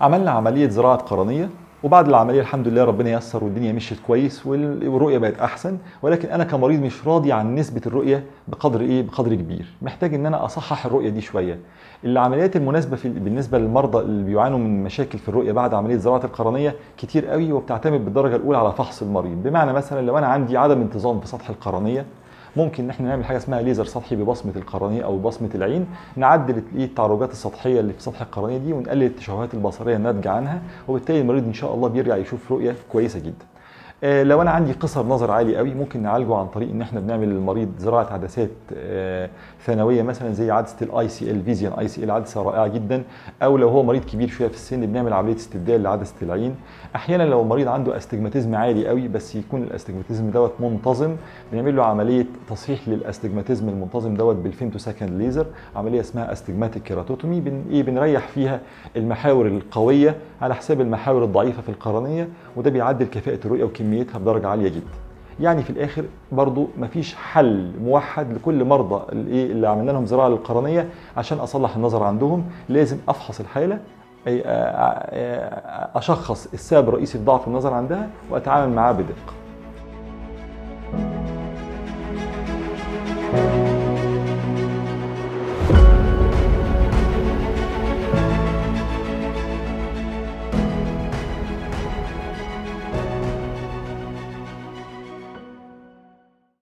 عملنا عمليه زراعه قرنيه وبعد العمليه الحمد لله ربنا ييسر والدنيا مشيت كويس وال- والرؤيه بقت احسن ولكن انا كمريض مش راضي عن نسبه الرؤيه بقدر ايه بقدر كبير محتاج ان انا اصحح الرؤيه دي شويه العمليات المناسبه في بالنسبه للمرضى اللي بيعانوا من مشاكل في الرؤيه بعد عمليه زراعه القرنيه كتير قوي وبتعتمد بالدرجه الاولى على فحص المريض بمعنى مثلا لو انا عندي عدم انتظام في سطح القرنيه ممكن ان احنا نعمل حاجه اسمها ليزر سطحي ببصمه القرنيه او بصمه العين نعدل ايه التعرجات السطحيه اللي في سطح القرنيه دي ونقلل التشوهات البصريه الناتجه عنها وبالتالي المريض ان شاء الله بيرجع يشوف رؤيه كويسه جدا آه، لو انا عندي قصر نظر عالي قوي ممكن نعالجه عن طريق ان احنا بنعمل للمريض زراعه عدسات آه، ثانويه مثلا زي عدسه الاي سي ال فيزيون اي سي ال عدسه رائعه جدا او لو هو مريض كبير شويه في السن بنعمل عمليه استبدال لعدسه العين احيانا لو المريض عنده استجماتيزم عالي قوي بس يكون الاستجماتيزم دوت منتظم بنعمل له عمليه تصحيح للاستجماتيزم المنتظم دوت بالفيمتو سكند ليزر عمليه اسمها استجماتيك كيراتوتومي بن ايه بنريح فيها المحاور القويه على حساب المحاور الضعيفه في القرنيه وده بيعدل كفاءه الرؤيه وكميتها بدرجه عاليه جدا يعني في الاخر برضو مفيش حل موحد لكل مرضى الايه اللي عملنا لهم زراعه للقرنيه عشان اصلح النظر عندهم لازم افحص الحاله أي- أ- أ- اشخص السبب الرئيسي في ضعف النظر عندها واتعامل معاه بدقه